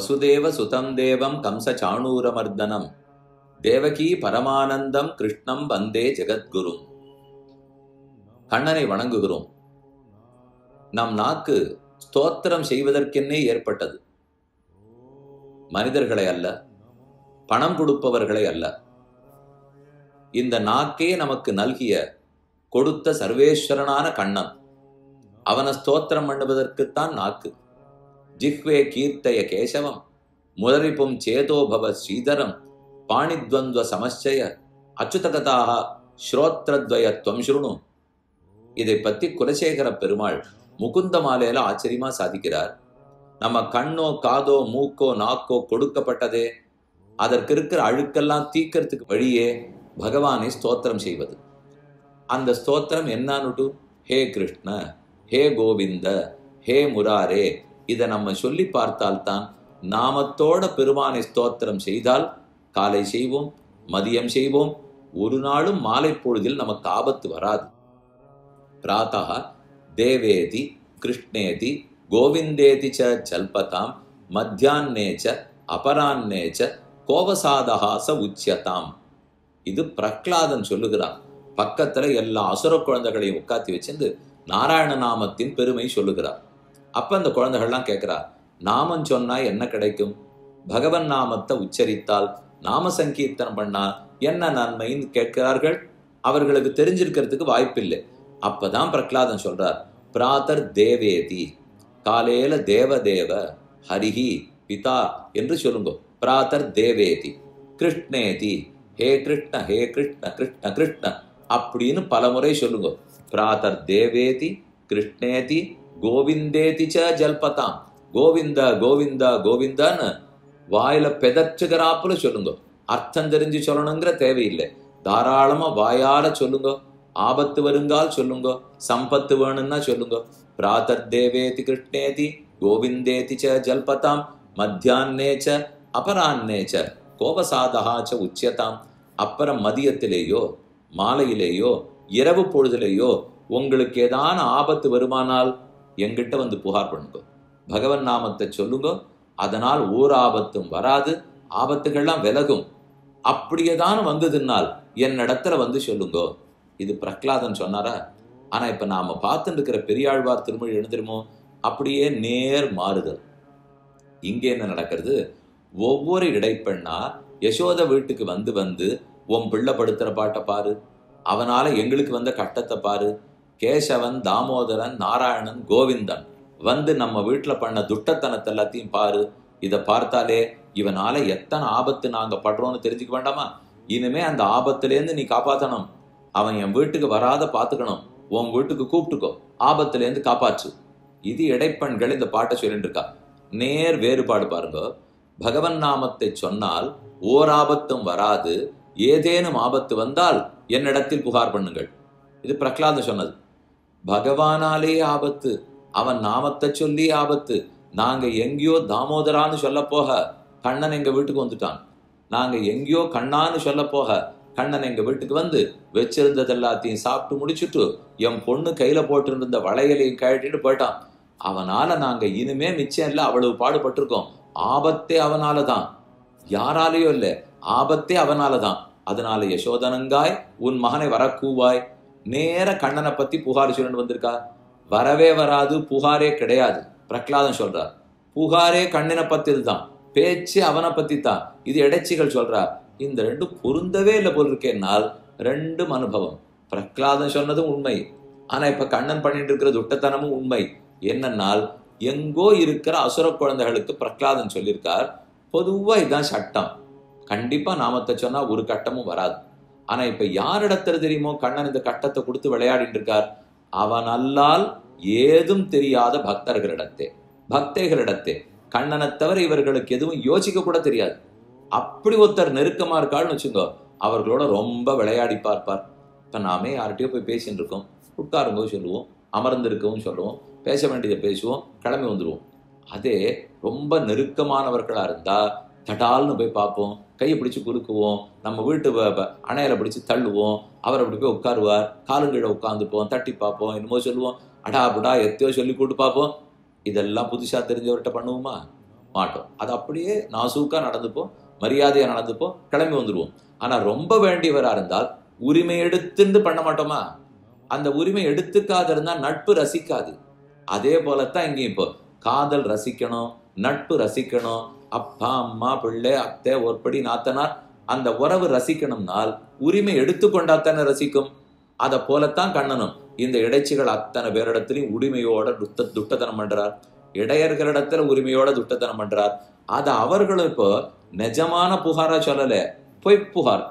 வசுதேவ சுதம் தேவம் கம்ச சாணூரமர்தனம் தேவகி பரமானந்தம் கிருஷ்ணம் வந்தே ஜெகத்குரு கண்ணனை வணங்குகிறோம் நம் நாக்கு ஸ்தோத்திரம் செய்வதற்கென்னே ஏற்பட்டது மனிதர்களை அல்ல பணம் கொடுப்பவர்களை அல்ல இந்த நாக்கே நமக்கு நல்கிய கொடுத்த சர்வேஸ்வரனான கண்ணன் அவனை ஸ்தோத்திரம் பண்ணுவதற்குத்தான் நாக்கு ஜிஹ்வே கீர்த்தய கேசவம் முரரிப்பும் சேதோபவ ஸ்ரீதரம் பாணித்வந்த்வ சமச்சய அச்சுதகதாக ஸ்ரோத்ரத்வய துவம் சுருணு இதை பத்தி குலசேகர பெருமாள் முகுந்த மாலையில ஆச்சரியமா சாதிக்கிறார் நம்ம கண்ணோ காதோ மூக்கோ நாக்கோ கொடுக்கப்பட்டதே அதற்கு இருக்கிற அழுக்கெல்லாம் தீக்கிறதுக்கு வழியே பகவானை ஸ்தோத்திரம் செய்வது அந்த ஸ்தோத்திரம் என்னானுட்டு ஹே கிருஷ்ண ஹே கோவிந்த ஹே முராரே இதை நம்ம சொல்லி பார்த்தால்தான் நாமத்தோட பெருமானை ஸ்தோத்திரம் செய்தால் காலை செய்வோம் மதியம் செய்வோம் ஒரு நாளும் மாலை பொழுதில் நமக்கு ஆபத்து வராது பிராத்தா தேவேதி கிருஷ்ணேதி கோவிந்தேதி ச ஜல்பதாம் மத்தியான்னே ச அபரான்னே ச கோபசாதஹாச உச்சியதாம் இது பிரக்லாதன் சொல்லுகிறான் பக்கத்துல எல்லா அசுர குழந்தைகளையும் உட்காத்தி வச்சிருந்து நாராயண நாமத்தின் பெருமை சொல்லுகிறார் அப்ப அந்த குழந்தைகள்லாம் கேட்கிறா நாமம் சொன்னா என்ன கிடைக்கும் பகவன் நாமத்தை உச்சரித்தால் நாம சங்கீர்த்தனம் பண்ணா என்ன நன்மைன்னு கேட்கிறார்கள் அவர்களுக்கு தெரிஞ்சிருக்கிறதுக்கு வாய்ப்பில்லை அப்பதான் பிரகலாதன் சொல்றார் பிராத்தர் தேவேதி காலேல தேவதேவ ஹரிஹி பிதா என்று சொல்லுங்க பிராத்தர் தேவேதி கிருஷ்ணேதி ஹே கிருஷ்ண ஹே கிருஷ்ண கிருஷ்ண கிருஷ்ண அப்படின்னு பலமுறை சொல்லுங்க பிராத்தர் தேவேதி கிருஷ்ணேதி கோவிந்தேதி ச ஜல்பதாம் கோவிந்த கோவிந்தா கோவிந்தான்னு வாயில பெதற்றுகிறாப்புல சொல்லுங்க அர்த்தம் தெரிஞ்சு சொல்லணுங்கிற தேவையில்லை தாராளமா வாயால சொல்லுங்க ஆபத்து வருங்கால் சொல்லுங்க சம்பத்து வேணும்னா சொல்லுங்க பிராத்தர் தேவேதி கிருஷ்ணேதி கோவிந்தேதி ச ஜல்பதாம் மத்தியான்னே ச அபரான்னே ச கோபசாதகா ச உச்சியதாம் அப்புறம் மதியத்திலேயோ மாலையிலேயோ இரவு பொழுதுலேயோ உங்களுக்கு ஏதான ஆபத்து வருமானால் எங்கிட்ட வந்து புகார் பண்ணுங்க பகவன் நாமத்தை சொல்லுங்க அதனால் ஓர் ஆபத்தும் வராது ஆபத்துகள்லாம் விலகும் அப்படியேதான் வந்ததுனால் என்னிடத்துல வந்து சொல்லுங்க இது பிரகலாதன் சொன்னாரா ஆனா இப்ப நாம பார்த்துட்டு இருக்கிற பெரியாழ்வார் திருமொழி எழுந்திருமோ அப்படியே நேர் மாறுதல் இங்க என்ன நடக்கிறது ஒவ்வொரு இடைப்பெண்ணா யசோத வீட்டுக்கு வந்து வந்து உன் பிள்ளை படுத்துற பாட்டை பாரு அவனால எங்களுக்கு வந்த கட்டத்தை பாரு கேசவன் தாமோதரன் நாராயணன் கோவிந்தன் வந்து நம்ம வீட்டுல பண்ண துட்டத்தனத்தை எல்லாத்தையும் பாரு இதை பார்த்தாலே இவனால எத்தனை ஆபத்து நாங்க படுறோம்னு தெரிஞ்சுக்க வேண்டாமா இனிமே அந்த ஆபத்துலேருந்து நீ காப்பாத்தணும் அவன் என் வீட்டுக்கு வராத பாத்துக்கணும் உன் வீட்டுக்கு கூப்பிட்டுக்கோ ஆபத்துலேருந்து காப்பாற்று இது இடைப்பெண்கள் இந்த பாட்டை சொல்லிட்டு இருக்கா நேர் வேறுபாடு பாருங்க பகவன் நாமத்தை சொன்னால் ஓர் ஆபத்தும் வராது ஏதேனும் ஆபத்து வந்தால் என்னிடத்தில் புகார் பண்ணுங்கள் இது பிரகலாத சொன்னது பகவானாலே ஆபத்து அவன் நாமத்தை சொல்லி ஆபத்து நாங்க எங்கேயோ தாமோதரான்னு சொல்ல போக கண்ணன் எங்க வீட்டுக்கு வந்துட்டான் நாங்க எங்கேயோ கண்ணான்னு சொல்ல போக கண்ணன் எங்க வீட்டுக்கு வந்து வச்சிருந்தது எல்லாத்தையும் சாப்பிட்டு முடிச்சுட்டு என் பொண்ணு கையில போட்டிருந்த வளையலையும் கழட்டிட்டு போயிட்டான் அவனால நாங்க இனிமே மிச்சம் இல்லை அவ்வளவு பாடுபட்டிருக்கோம் ஆபத்தே அவனால தான் யாராலேயோ இல்லை ஆபத்தே அவனால தான் அதனால யசோதனங்காய் உன் மகனை வரக்கூவாய் நேர கண்ணனை பத்தி புகார் சொல்லிட்டு வந்திருக்கா வரவே வராது புகாரே கிடையாது பிரகலாதன் சொல்றார் புகாரே கண்ணனை பத்தி தான் பேச்சு அவனை பத்தி தான் இது இடைச்சிகள் சொல்றார் இந்த ரெண்டும் பொருந்தவே இல்லை போல் இருக்கேனால் ரெண்டும் அனுபவம் பிரகலாதன் சொன்னதும் உண்மை ஆனா இப்ப கண்ணன் பண்ணிட்டு இருக்கிற துட்டத்தனமும் உண்மை என்னன்னால் எங்கோ இருக்கிற அசுர குழந்தைகளுக்கு பிரகலாதன் சொல்லியிருக்கார் பொதுவா இதுதான் சட்டம் கண்டிப்பா நாமத்தை சொன்னா ஒரு கட்டமும் வராது ஆனா இப்ப யாரிடத்துல தெரியுமோ கண்ணன் இந்த கட்டத்தை கொடுத்து விளையாடிட்டு இருக்கார் அவன் அல்லால் ஏதும் தெரியாத பக்தர்களிடத்தே பக்தைகளிடத்தே கண்ணனை தவிர இவர்களுக்கு எதுவும் யோசிக்க கூட தெரியாது அப்படி ஒருத்தர் நெருக்கமா இருக்காள்னு வச்சுக்கோ அவர்களோட ரொம்ப விளையாடி பார்ப்பார் இப்ப நாமே யார்கிட்டயோ போய் பேசிட்டு இருக்கோம் உட்காருங்கோ சொல்லுவோம் அமர்ந்திருக்கவும் சொல்லுவோம் பேச வேண்டியதை பேசுவோம் கிளம்பி வந்துடுவோம் அதே ரொம்ப நெருக்கமானவர்களா இருந்தா தடால்னு போய் பார்ப்போம் கையை பிடிச்சு குறுக்குவோம் நம்ம வீட்டு அணையில பிடிச்சு தள்ளுவோம் அவர் அப்படி போய் உட்காருவார் காலுங்கீழ உட்காந்துப்போம் தட்டி பார்ப்போம் என்னமோ சொல்லுவோம் அடா புடா எத்தையோ சொல்லி கூட்டு பார்ப்போம் இதெல்லாம் புதுசா தெரிஞ்சவர்கிட்ட பண்ணுவோமா மாட்டோம் அது அப்படியே நாசூக்கா நடந்துப்போம் மரியாதையா நடந்துப்போம் கிளம்பி வந்துருவோம் ஆனா ரொம்ப வேண்டியவரா இருந்தால் உரிமை எடுத்துன்னு பண்ண மாட்டோமா அந்த உரிமை எடுத்துக்காது இருந்தா நட்பு ரசிக்காது அதே போலத்தான் இங்கேயும் இப்போ காதல் ரசிக்கணும் நட்பு ரசிக்கணும் அப்பா அம்மா பிள்ளை அத்தை ஒருபடி நாத்தனார் அந்த உறவு ரசிக்கணும்னால் உரிமை எடுத்துக்கொண்டாத்தானே ரசிக்கும் அதை போலத்தான் கண்ணனும் இந்த இடைச்சிகள் அத்தனை பேரிடத்திலையும் உரிமையோட துட்ட துட்டத்தனம் பண்றார் இடையர்களிடத்துல உரிமையோட துட்டத்தனம் பண்றார் அது அவர்களும் இப்போ நிஜமான புகாரா சொல்லல பொய் புகார்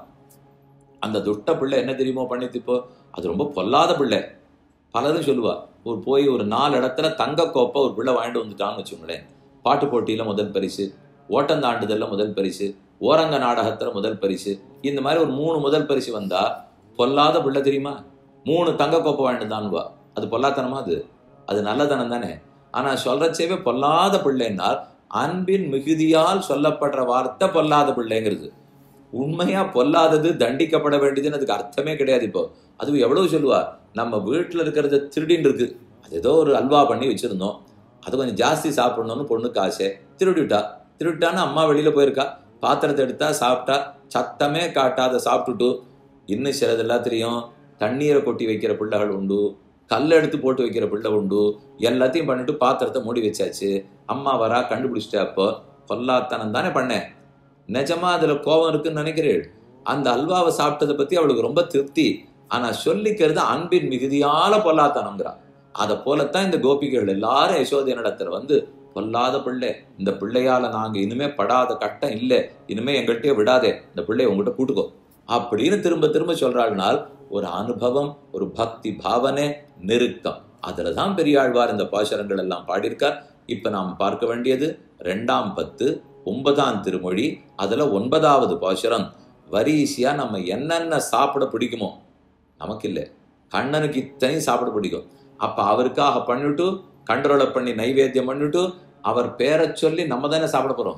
அந்த துட்ட பிள்ளை என்ன தெரியுமோ பண்ணிட்டு இப்போ அது ரொம்ப பொல்லாத பிள்ளை பலரும் சொல்லுவா ஒரு போய் ஒரு நாலு இடத்துல தங்க கோப்பை ஒரு பிள்ளை வாங்கிட்டு வந்துட்டான்னு வச்சுக்கோங்களேன் பாட்டு போட்டியில முதல் பரிசு ஓட்டந்தாண்டுதல்ல முதல் பரிசு ஓரங்க நாடகத்துல முதல் பரிசு இந்த மாதிரி ஒரு மூணு முதல் பரிசு வந்தா பொல்லாத பிள்ளை தெரியுமா மூணு தங்க கோப்பை வாங்கிட்டு தான்வா அது பொல்லாத்தனமா அது அது நல்லதனம் தானே ஆனா சொல்றச்சேவே பொல்லாத பிள்ளைனால் அன்பின் மிகுதியால் சொல்லப்படுற வார்த்தை பொல்லாத பிள்ளைங்கிறது உண்மையா பொல்லாதது தண்டிக்கப்பட வேண்டியதுன்னு அதுக்கு அர்த்தமே கிடையாது இப்போ அதுவும் எவ்வளவு சொல்லுவா நம்ம வீட்டுல இருக்கிறத திருடின்னு இருக்கு அது ஏதோ ஒரு அல்வா பண்ணி வச்சிருந்தோம் அது கொஞ்சம் ஜாஸ்தி சாப்பிடணும்னு பொண்ணுக்கு ஆசை திருடிவிட்டா திருட்டான்னு அம்மா வெளியில போயிருக்கா பாத்திரத்தை எடுத்தா சாப்பிட்டா சத்தமே காட்டாத சாப்பிட்டுட்டு இன்னும் சிலதெல்லாம் தெரியும் தண்ணீரை கொட்டி வைக்கிற பிள்ளைகள் உண்டு கல் எடுத்து போட்டு வைக்கிற பிள்ளை உண்டு எல்லாத்தையும் பண்ணிட்டு பாத்திரத்தை மூடி வச்சாச்சு அம்மா வரா கண்டுபிடிச்சிட்டா அப்போ கொல்லாத்தனம் தானே பண்ணேன் நிஜமா அதுல கோபம் இருக்குன்னு நினைக்கிறேன் அந்த அல்வாவை சாப்பிட்டதை பத்தி அவளுக்கு ரொம்ப திருப்தி ஆனா சொல்லிக்கிறது அன்பின் மிகுதியால பொல்லாத்தனங்கிறா அதை போலத்தான் இந்த கோபிகைகள் எல்லாரும் யசோதை நடத்துல வந்து பொல்லாத பிள்ளை இந்த பிள்ளையால நாங்க இனிமே படாத கட்டம் இல்லை இனிமே எங்கள்கிட்டயே விடாதே இந்த பிள்ளைய உங்ககிட்ட கூட்டுக்கோ அப்படின்னு திரும்ப திரும்ப சொல்றாள்னால் ஒரு அனுபவம் ஒரு பக்தி பாவனை நெருக்கம் அதுலதான் பெரியாழ்வார் இந்த பாசுரங்கள் எல்லாம் பாடியிருக்கார் இப்ப நாம் பார்க்க வேண்டியது ரெண்டாம் பத்து ஒன்பதாம் திருமொழி அதுல ஒன்பதாவது பாசுரம் வரிசையா நம்ம என்னென்ன சாப்பிட பிடிக்குமோ நமக்கு இல்லை கண்ணனுக்கு இத்தனையும் சாப்பிட பிடிக்கும் அப்ப அவருக்காக பண்ணிட்டு கண்ட்ரோலை பண்ணி நைவேத்தியம் பண்ணிட்டு அவர் பேரை சொல்லி நம்ம தானே சாப்பிட போறோம்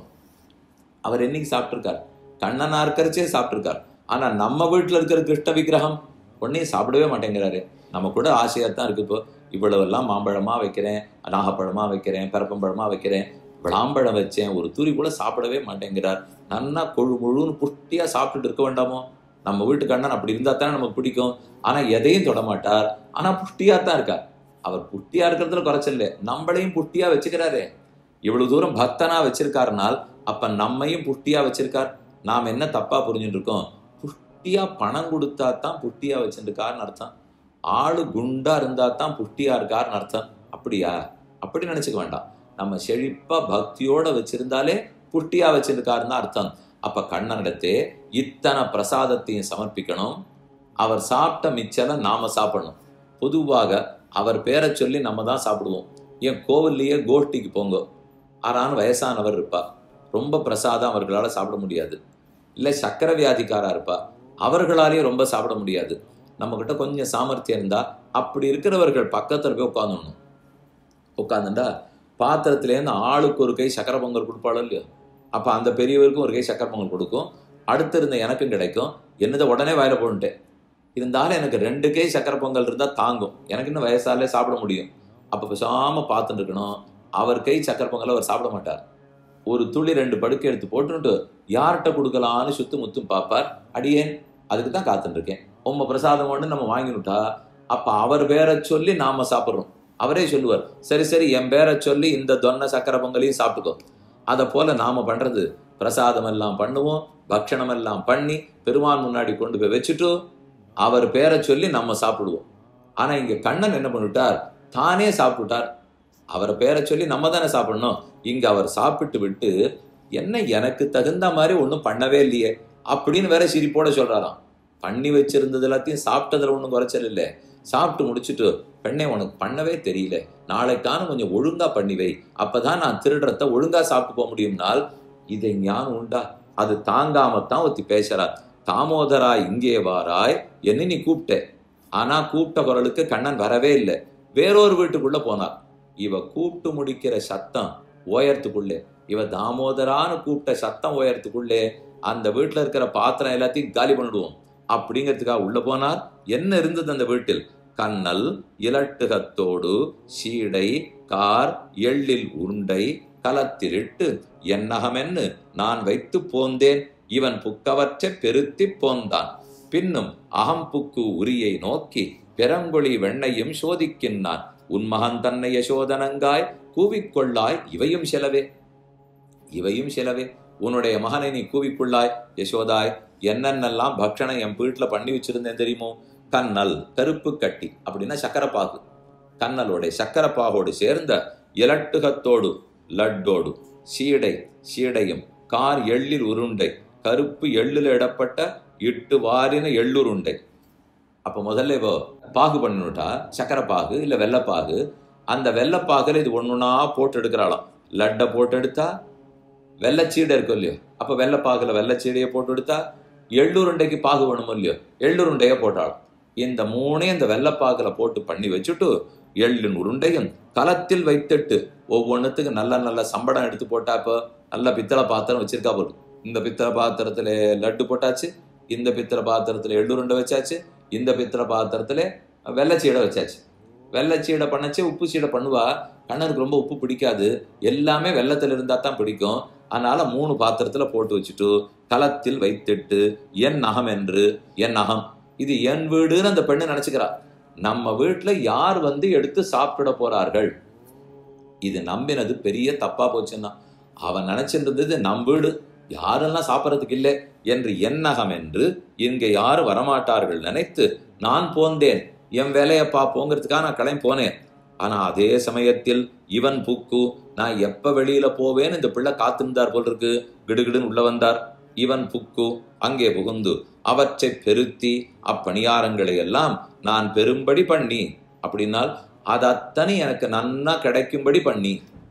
அவர் என்னைக்கு சாப்பிட்டிருக்கார் கண்ணனா இருக்கிறச்சே சாப்பிட்டிருக்கார் ஆனா நம்ம வீட்டுல இருக்கிற கிருஷ்ண விக்கிரகம் ஒன்னையும் சாப்பிடவே மாட்டேங்கிறாரு நம்ம கூட ஆசையா தான் இருக்கு இப்போ இவ்வளவு எல்லாம் மாம்பழமா வைக்கிறேன் நாகப்பழமா வைக்கிறேன் பரப்பம்பழமா வைக்கிறேன் விளாம்பழம் வச்சேன் ஒரு தூரி கூட சாப்பிடவே மாட்டேங்கிறார் நன்னா கொழு முழுன்னு புஷ்டியா சாப்பிட்டுட்டு இருக்க வேண்டாமோ நம்ம வீட்டு கண்ணன் அப்படி இருந்தா தானே நமக்கு பிடிக்கும் ஆனா எதையும் தொட மாட்டார் ஆனா புஷ்டியா தான் இருக்கார் அவர் புஷ்டியா இருக்கிறதுல குறைச்சல நம்மளையும் புஷ்டியா வச்சுக்கிறாரே இவ்வளவு தூரம் பக்தனா வச்சிருக்காருனால் அப்ப நம்மையும் புஷ்டியா வச்சிருக்கார் நாம் என்ன தப்பா புரிஞ்சுட்டு இருக்கோம் புஷ்டியா பணம் கொடுத்தா தான் புஷ்டியா வச்சிருக்காருன்னு அர்த்தம் ஆளு குண்டா இருந்தா தான் புஷ்டியா இருக்காருன்னு அர்த்தம் அப்படியா அப்படி நினைச்சுக்க வேண்டாம் நம்ம செழிப்பா பக்தியோட வச்சிருந்தாலே புஷ்டியா வச்சிருக்காருன்னு அர்த்தம் அப்ப கண்ணனிடத்தே இத்தனை பிரசாதத்தையும் சமர்ப்பிக்கணும் அவர் சாப்பிட்ட மிச்சலை நாம சாப்பிடணும் பொதுவாக அவர் பேரை சொல்லி நம்ம தான் சாப்பிடுவோம் என் கோவில்லையே கோஷ்டிக்கு போங்க ஆறான வயசானவர் இருப்பா ரொம்ப பிரசாதம் அவர்களால் சாப்பிட முடியாது இல்லை சக்கர வியாதிக்காரா இருப்பா அவர்களாலேயே ரொம்ப சாப்பிட முடியாது நம்ம கிட்ட கொஞ்சம் சாமர்த்தியம் இருந்தா அப்படி இருக்கிறவர்கள் பக்கத்துல போய் உட்காந்துடணும் உட்காந்துட்டா பாத்திரத்துலேருந்து ஆளுக்கு ஒரு கை சக்கரை பொங்கல் கொடுப்பாளோ இல்லையோ அப்போ அந்த பெரியவருக்கும் ஒரு கை சக்கரை பொங்கல் கொடுக்கும் அடுத்து இருந்த எனக்கும் கிடைக்கும் என்னதை உடனே வாயில போட்டுட்டேன் இருந்தாலும் எனக்கு ரெண்டு கை சக்கரை பொங்கல் இருந்தால் தாங்கும் எனக்கு இன்னும் வயசாலே சாப்பிட முடியும் அப்போ பேசாமல் பார்த்துட்டு இருக்கணும் அவர் கை சக்கரை பொங்கலை அவர் சாப்பிட மாட்டார் ஒரு துளி ரெண்டு படுக்கை எடுத்து போட்டுட்டு யார்கிட்ட கொடுக்கலான்னு சுத்து முத்தும் பார்ப்பார் அடியேன் அதுக்கு தான் காத்துட்டு இருக்கேன் உம்ம பிரசாதம் ஒன்று நம்ம வாங்கினுட்டா அப்ப அவர் பேரை சொல்லி நாம சாப்பிட்றோம் அவரே சொல்லுவார் சரி சரி என் பேரை சொல்லி இந்த தொன்னை சக்கரை பொங்கலையும் சாப்பிட்டுக்கோ அதை போல நாம பண்றது பிரசாதம் எல்லாம் பண்ணுவோம் பக்ஷணம் எல்லாம் பண்ணி பெருமான் முன்னாடி கொண்டு போய் வச்சுட்டு அவர் பேரை சொல்லி நம்ம சாப்பிடுவோம் ஆனா இங்க கண்ணன் என்ன பண்ணிவிட்டார் தானே சாப்பிட்டுட்டார் அவரை பேரை சொல்லி நம்ம தானே சாப்பிடணும் இங்க அவர் சாப்பிட்டு விட்டு என்ன எனக்கு தகுந்த மாதிரி ஒன்றும் பண்ணவே இல்லையே அப்படின்னு வேற சிரிப்போட சொல்றாராம் பண்ணி வச்சிருந்தது எல்லாத்தையும் சாப்பிட்டதுல ஒன்றும் குறைச்சல் இல்லை சாப்பிட்டு முடிச்சுட்டு பெண்ணை உனக்கு பண்ணவே தெரியல நாளைக்கான கொஞ்சம் ஒழுங்கா பண்ணி வை அப்பதான் நான் திருடுறத ஒழுங்கா சாப்பிட்டு போக முடியும்னால் இதை ஞானம் உண்டா அது தாங்காமத்தான் ஒத்தி பேசுறார் தாமோதரா இங்கே வாராய் என்ன நீ கூப்பிட்ட ஆனா கூப்பிட்ட குரலுக்கு கண்ணன் வரவே இல்லை வேறொரு வீட்டுக்குள்ள போனார் இவ கூப்பிட்டு முடிக்கிற சத்தம் ஓயறதுக்குள்ளே இவ தாமோதரான்னு கூப்பிட்ட சத்தம் ஓயறதுக்குள்ளே அந்த வீட்டுல இருக்கிற பாத்திரம் எல்லாத்தையும் காலி பண்ணிடுவோம் அப்படிங்கிறதுக்காக உள்ள போனார் என்ன இருந்தது அந்த வீட்டில் கண்ணல் இலட்டுகத்தோடு சீடை கார் எள்ளில் உருண்டை கலத்திலிட்டு என்னகமென்னு நான் வைத்து போந்தேன் இவன் புக்கவற்றை பெருத்தி போந்தான் பின்னும் அகம்புக்கு உரியை நோக்கி பெரங்கொழி வெண்ணையும் சோதிக்கின்றான் உன் மகன் தன்னை யசோதனங்காய் கூவிக்கொள்ளாய் இவையும் செலவே இவையும் செலவே உன்னுடைய மகனை நீ கூவிக்கொள்ளாய் யசோதாய் என்னென்னலாம் பக்ஷணம் என் வீட்டுல பண்ணி வச்சிருந்தேன் தெரியுமோ கண்ணல் கருப்பு கட்டி அப்படின்னா சக்கரப்பாகு கண்ணலோட சக்கரப்பாகோடு சேர்ந்த இலட்டுகத்தோடு லட்டோடு சீடை சீடையும் கார் எள்ளில் உருண்டை கருப்பு எள்ளில் இடப்பட்ட இட்டு வாரின எள்ளுருண்டை அப்ப முதல்ல இப்போ பாகு பண்ணிவிட்டா சக்கரைப்பாகு இல்ல வெள்ளைப்பாகு அந்த வெள்ளைப்பாகுல இது ஒண்ணுனா போட்டு எடுக்கிறாளாம் லட்டை போட்டு எடுத்தா வெள்ளைச்சீடை இருக்கும் இல்லையோ அப்ப வெள்ளைப்பாகுல வெள்ளைச்சீடையை போட்டு எடுத்தா எள்ளுருண்டைக்கு பாகு வேணுமோ இல்லையோ எள்ளுருண்டைய போட்டாளாம் இந்த மூணையும் இந்த வெள்ளைப்பாகுல போட்டு பண்ணி வச்சுட்டு எள்ளின் உருண்டையும் கலத்தில் வைத்துட்டு ஒவ்வொன்றுத்துக்கு நல்ல நல்ல சம்படம் எடுத்து போட்டா இப்போ நல்ல பித்தளை பாத்திரம் வச்சிருக்கா போதும் இந்த பித்தளை பாத்திரத்துல லட்டு போட்டாச்சு இந்த பித்தளை பாத்திரத்துல எள்ளுருண்டை வச்சாச்சு இந்த பித்தளை பாத்திரத்துல வெள்ளைச்சீடை வச்சாச்சு வெள்ளைச்சீடை பண்ணச்சு உப்பு சீடை பண்ணுவா கண்ணனுக்கு ரொம்ப உப்பு பிடிக்காது எல்லாமே வெள்ளத்துல இருந்தா தான் பிடிக்கும் அதனால மூணு பாத்திரத்துல போட்டு வச்சுட்டு களத்தில் வைத்துட்டு என் நகம் என்று என் நகம் இது என் வீடுன்னு அந்த பெண்ணு நினைச்சுக்கிறா நம்ம வீட்டுல யார் வந்து எடுத்து சாப்பிட போறார்கள் இது நம்பினது பெரிய தப்பா போச்சுன்னா அவன் நினைச்சிட்டு இருந்தது நம் வீடு யாரெல்லாம் சாப்பிடறதுக்கு இல்லை என்று எண்ணகம் என்று இங்க யாரும் வரமாட்டார்கள் நினைத்து நான் போந்தேன் என் வேலையை பார்ப்போங்கிறதுக்காக நான் கிளம்பி போனேன் ஆனா அதே சமயத்தில் இவன் புக்கு நான் எப்ப வெளியில போவேன்னு இந்த பிள்ளை காத்திருந்தார் போல் இருக்கு கிடுகிடுன்னு உள்ள வந்தார் இவன் புக்கு அங்கே புகுந்து அவற்றை பெருத்தி அப்பணியாரங்களை எல்லாம் நான் பெரும்படி பண்ணி அப்படின்னால் அது அத்தனை எனக்கு நன்னா கிடைக்கும்படி பண்ணி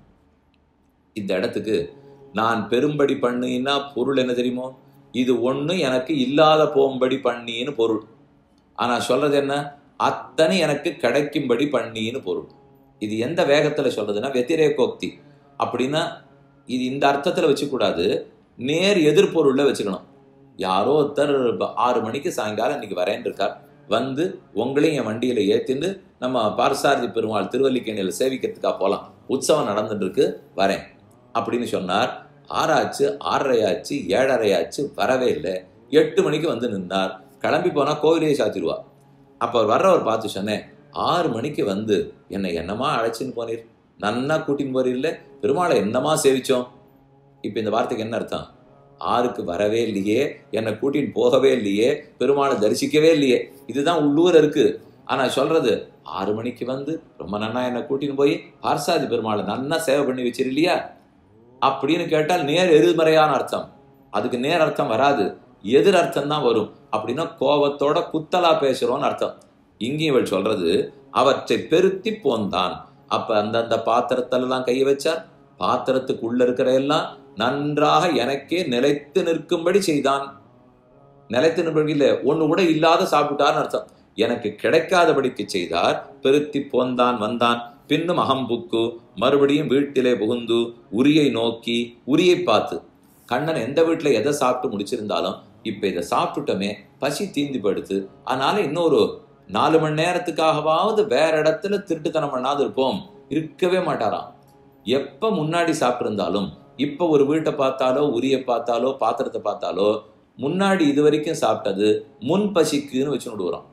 இந்த இடத்துக்கு நான் பெரும்படி பண்ணினா பொருள் என்ன தெரியுமோ இது ஒண்ணு எனக்கு இல்லாத போகும்படி பண்ணின்னு பொருள் ஆனா சொல்றது என்ன அத்தனை எனக்கு கிடைக்கும்படி பண்ணின்னு பொருள் இது எந்த வேகத்துல சொல்றதுன்னா வெத்திரேகோக்தி அப்படின்னா இது இந்த அர்த்தத்துல வச்சுக்கூடாது நேர் எதிர்பொருள்ல வச்சுக்கணும் யாரோ ஒருத்தர் ஆறு மணிக்கு சாயங்காலம் இன்னைக்கு வரேன் இருக்கார் வந்து உங்களையும் என் வண்டியில ஏத்தின்னு நம்ம பார்சாரதி பெருமாள் திருவல்லிக்கேணியில சேவிக்கிறதுக்காக போலாம் உற்சவம் நடந்துட்டு இருக்கு வரேன் அப்படின்னு சொன்னார் ஆறாச்சு ஆறரை ஆச்சு ஏழரை ஆச்சு வரவே இல்லை எட்டு மணிக்கு வந்து நின்னார் கிளம்பி போனா கோவிலையே சாத்திடுவா அப்ப அவர் வர்றவர் பார்த்து சொன்னேன் ஆறு மணிக்கு வந்து என்னை என்னமா அழைச்சின்னு போனீர் நன்னா கூட்டின்னு போறீர்ல பெருமாளை என்னமா சேவிச்சோம் இப்ப இந்த வார்த்தைக்கு என்ன அர்த்தம் ஆறுக்கு வரவே இல்லையே என்னை கூட்டின்னு போகவே இல்லையே பெருமாளை தரிசிக்கவே இல்லையே இதுதான் உள்ளூர் இருக்கு ஆனா சொல்றது ஆறு மணிக்கு வந்து ரொம்ப நன்னா என்னை கூட்டின்னு போய் பார்சாதி பெருமாளை நன்னா சேவை பண்ணி வச்சிருலையா அப்படின்னு கேட்டால் நேர் எதிர்மறையான அர்த்தம் அதுக்கு நேர் அர்த்தம் வராது எதிர் அர்த்தம் தான் வரும் அப்படின்னா கோபத்தோட குத்தலா பேசுறோம்னு அர்த்தம் இங்கேயும் இவள் சொல்றது அவற்றை பெருத்தி போந்தான் அப்ப அந்தந்த பாத்திரத்திலலாம் கையை வச்சார் பாத்திரத்துக்கு உள்ள இருக்கிற எல்லாம் நன்றாக எனக்கே நிலைத்து நிற்கும்படி செய்தான் நிலைத்து நிற்படி இல்லை ஒண்ணு கூட இல்லாத சாப்பிட்டார்னு அர்த்தம் எனக்கு கிடைக்காதபடிக்கு செய்தார் பெருத்தி போந்தான் வந்தான் பின்னும் அகம்புக்கு மறுபடியும் வீட்டிலே புகுந்து உரியை நோக்கி உரியை பார்த்து கண்ணன் எந்த வீட்டுல எதை சாப்பிட்டு முடிச்சிருந்தாலும் இப்ப இதை சாப்பிட்டுட்டோமே பசி தீந்து படுத்து அதனால இன்னொரு நாலு மணி நேரத்துக்காகவாவது வேற இடத்துல திருட்டுத்தனம் பண்ணாது இருப்போம் இருக்கவே மாட்டாராம் எப்ப முன்னாடி சாப்பிட்டிருந்தாலும் இப்ப ஒரு வீட்டை பார்த்தாலோ உரிய பார்த்தாலோ பாத்திரத்தை பார்த்தாலோ முன்னாடி இது வரைக்கும் சாப்பிட்டது முன் பசிக்குன்னு வச்சுன்னு விடுறோம்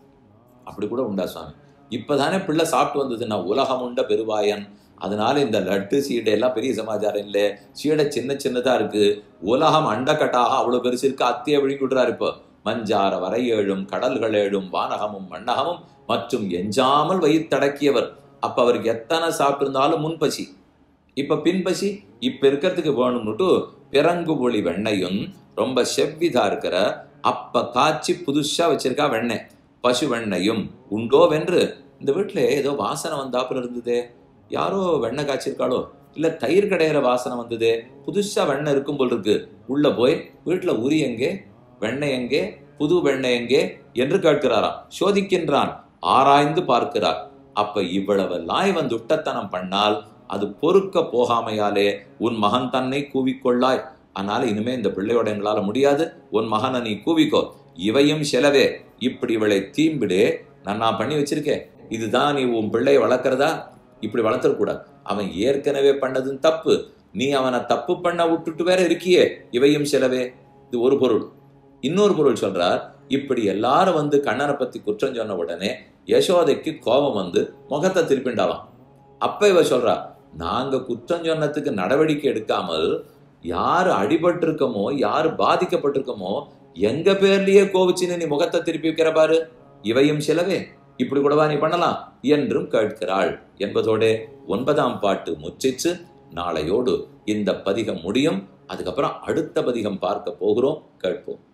அப்படி கூட உண்டா சுவாமி இப்பதானே பிள்ளை சாப்பிட்டு வந்தது நான் உலகம் உண்ட பெருவாயன் அதனால இந்த லட்டு சீடை எல்லாம் பெரிய சமாச்சாரம் இல்லை சீடை சின்ன சின்னதா இருக்கு உலகம் அண்டக்கட்டாக அவ்வளவு பெருசு இருக்கு அத்திய விழுங்கி விடுறாரு இப்போ மஞ்சார வரையேழும் கடல்கள் ஏழும் வானகமும் மண்ணகமும் மற்றும் எஞ்சாமல் வயிற்றடக்கியவர் அப்ப அவருக்கு எத்தனை சாப்பிட்டிருந்தாலும் முன்பசி இப்ப பின்பசி இப்ப இருக்கிறதுக்கு வேணும்னுட்டு பிறங்கு ஒளி வெண்ணையும் ரொம்ப செவ்விதா இருக்கிற அப்ப காய்ச்சி புதுசா வச்சிருக்கா வெண்ணெய் பசு வெண்ணையும் உண்டோ வென்று இந்த வீட்டுல ஏதோ வாசனை வந்தாப்புல இருந்ததே யாரோ வெண்ணெய் காய்ச்சிருக்காளோ இல்ல தயிர் கடையிற வாசனை வந்ததே புதுசா வெண்ணெய் இருக்கும் போல் இருக்கு உள்ள போய் வீட்டுல உரி எங்கே வெண்ணெய் எங்கே புது வெண்ணெய் எங்கே என்று கேட்கிறாராம் சோதிக்கின்றான் ஆராய்ந்து பார்க்கிறார் அப்ப இவ்வளவெல்லாம் இவன் துட்டத்தனம் பண்ணால் அது பொறுக்க போகாமையாலே உன் மகன் தன்னை கூவிக்கொள்ளாய் அதனால இனிமே இந்த பிள்ளையோட எங்களால முடியாது உன் மகனை நீ கூவிக்கோ இவையும் செலவே இப்படி இவளை தீம்பிடு நான் நான் பண்ணி வச்சிருக்கேன் இதுதான் நீ உன் பிள்ளையை வளர்க்கறதா இப்படி வளர்த்துடக்கூடாது அவன் ஏற்கனவே பண்ணதும் தப்பு நீ அவனை தப்பு பண்ண விட்டுட்டு வேற இருக்கியே இவையும் சிலவே இது ஒரு பொருள் இன்னொரு பொருள் சொல்றார் இப்படி எல்லாரும் வந்து கண்ணனை பத்தி குற்றம் சொன்ன உடனே யசோதைக்கு கோபம் வந்து முகத்தை திருப்பிண்டாவான் அப்ப இவ சொல்றா நாங்க குற்றம் சொன்னதுக்கு நடவடிக்கை எடுக்காமல் யாரு அடிபட்டிருக்கமோ யாரு பாதிக்கப்பட்டிருக்கமோ எங்க பேர்லயே கோவிச்சுன்னு நீ முகத்தை திருப்பி வைக்கிற பாரு இவையும் சிலவே இப்படி கூடவா நீ பண்ணலாம் என்றும் கேட்கிறாள் என்பதோட ஒன்பதாம் பாட்டு முச்சிச்சு நாளையோடு இந்த பதிகம் முடியும் அதுக்கப்புறம் அடுத்த பதிகம் பார்க்க போகிறோம் கேட்போம்